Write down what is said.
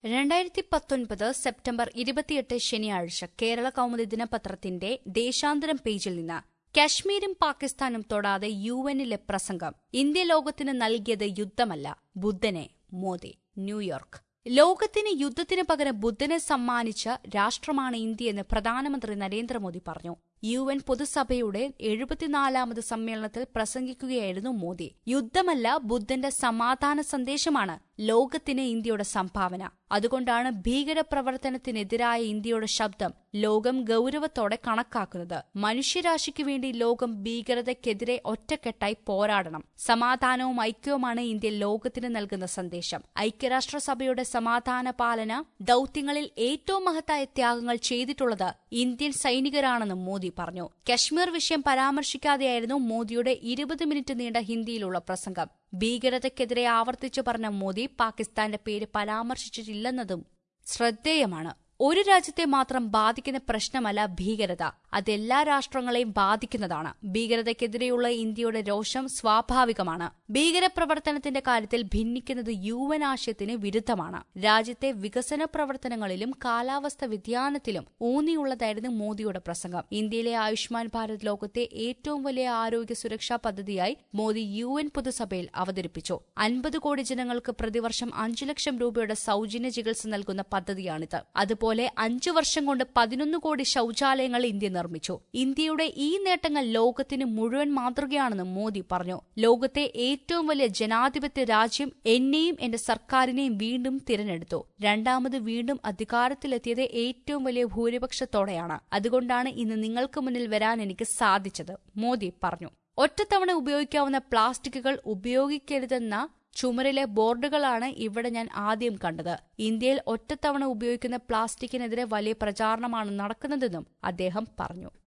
രണ്ടായിരത്തി പത്തൊൻപത് സെപ്റ്റംബർ ഇരുപത്തിയെട്ട് ശനിയാഴ്ച കേരള കൗമുദി ദിനപത്രത്തിന്റെ ദേശാന്തരം പേജിൽ നിന്ന് കശ്മീരും പാകിസ്ഥാനും തൊടാതെ യു എന്നിലെ പ്രസംഗം ഇന്ത്യ ലോകത്തിന് നൽകിയത് യുദ്ധമല്ല ബുദ്ധനെ മോദി ന്യൂയോർക്ക് ലോകത്തിന് യുദ്ധത്തിന് പകരം ബുദ്ധനെ സമ്മാനിച്ച രാഷ്ട്രമാണ് ഇന്ത്യയെന്ന് പ്രധാനമന്ത്രി നരേന്ദ്രമോദി പറഞ്ഞു യു എൻ പൊതുസഭയുടെ എഴുപത്തിനാലാമത് സമ്മേളനത്തിൽ പ്രസംഗിക്കുകയായിരുന്നു മോദി യുദ്ധമല്ല ബുദ്ധന്റെ സമാധാന സന്ദേശമാണ് ലോകത്തിന് ഇന്ത്യയുടെ സംഭാവന അതുകൊണ്ടാണ് ഭീകരപ്രവർത്തനത്തിനെതിരായ ഇന്ത്യയുടെ ശബ്ദം ലോകം ഗൌരവത്തോടെ കണക്കാക്കുന്നത് മനുഷ്യരാശിക്ക് വേണ്ടി ലോകം ഭീകരതയ്ക്കെതിരെ ഒറ്റക്കെട്ടായി പോരാടണം സമാധാനവും ഐക്യവുമാണ് ഇന്ത്യ ലോകത്തിന് നൽകുന്ന സന്ദേശം ഐക്യരാഷ്ട്രസഭയുടെ സമാധാന പാലന ദൌത്യങ്ങളിൽ ഏറ്റവും മഹത്തായ ത്യാഗങ്ങൾ ചെയ്തിട്ടുള്ളത് ഇന്ത്യൻ സൈനികരാണെന്നും മോദി പറഞ്ഞു കശ്മീർ വിഷയം പരാമർശിക്കാതെയായിരുന്നു മോദിയുടെ ഇരുപത് മിനിറ്റ് നീണ്ട ഹിന്ദിയിലുള്ള പ്രസംഗം ഭീകരതയ്ക്കെതിരെ ആവർത്തിച്ചു പറഞ്ഞ മോദി പാകിസ്ഥാന്റെ പേര് പരാമർശിച്ചിട്ടില്ലെന്നതും ശ്രദ്ധേയമാണ് ഒരു രാജ്യത്തെ മാത്രം ബാധിക്കുന്ന പ്രശ്നമല്ല ഭീകരത അതെല്ലാ രാഷ്ട്രങ്ങളെയും ബാധിക്കുന്നതാണ് ഭീകരതയ്ക്കെതിരെയുള്ള ഇന്ത്യയുടെ രോഷം സ്വാഭാവികമാണ് ഭീകരപ്രവർത്തനത്തിന്റെ കാര്യത്തിൽ ഭിന്നിക്കുന്നത് യു എൻ ആശയത്തിന് വിരുദ്ധമാണ് രാജ്യത്തെ വികസന പ്രവർത്തനങ്ങളിലും കാലാവസ്ഥ വ്യതിയാനത്തിലും ഊന്നിയുള്ളതായിരുന്നു മോദിയുടെ പ്രസംഗം ഇന്ത്യയിലെ ആയുഷ്മാൻ ഭാരത് ലോകത്തെ ഏറ്റവും വലിയ ആരോഗ്യ സുരക്ഷാ പദ്ധതിയായി മോദി യു എൻ പൊതുസഭയിൽ അവതരിപ്പിച്ചു അൻപത് കോടി ജനങ്ങൾക്ക് പ്രതിവർഷം അഞ്ചു ലക്ഷം രൂപയുടെ സൌജന്യ ചികിത്സ നൽകുന്ന പദ്ധതിയാണിത് അതുപോലെ പോലെ അഞ്ചു വർഷം കൊണ്ട് പതിനൊന്ന് കോടി ശൌചാലയങ്ങൾ ഇന്ത്യ നിർമ്മിച്ചു ഇന്ത്യയുടെ ഈ നേട്ടങ്ങൾ ലോകത്തിന് മുഴുവൻ മാതൃകയാണെന്ന് മോദി പറഞ്ഞു ലോകത്തെ ഏറ്റവും വലിയ ജനാധിപത്യ രാജ്യം എന്നെയും എന്റെ സർക്കാരിനെയും വീണ്ടും തിരഞ്ഞെടുത്തു രണ്ടാമത് വീണ്ടും അധികാരത്തിലെത്തിയത് ഏറ്റവും വലിയ ഭൂരിപക്ഷത്തോടെയാണ് അതുകൊണ്ടാണ് ഇന്ന് നിങ്ങൾക്ക് മുന്നിൽ വരാൻ എനിക്ക് സാധിച്ചത് മോദി പറഞ്ഞു ഒറ്റത്തവണ ഉപയോഗിക്കാവുന്ന പ്ലാസ്റ്റിക്കുകൾ ഉപയോഗിക്കരുതെന്ന ചുമരിലെ ബോർഡുകളാണ് ഇവിടെ ഞാൻ ആദ്യം കണ്ടത് ഇന്ത്യയിൽ ഒറ്റത്തവണ ഉപയോഗിക്കുന്ന പ്ലാസ്റ്റിക്കിനെതിരെ വലിയ പ്രചാരണമാണ് നടക്കുന്നതെന്നും അദ്ദേഹം പറഞ്ഞു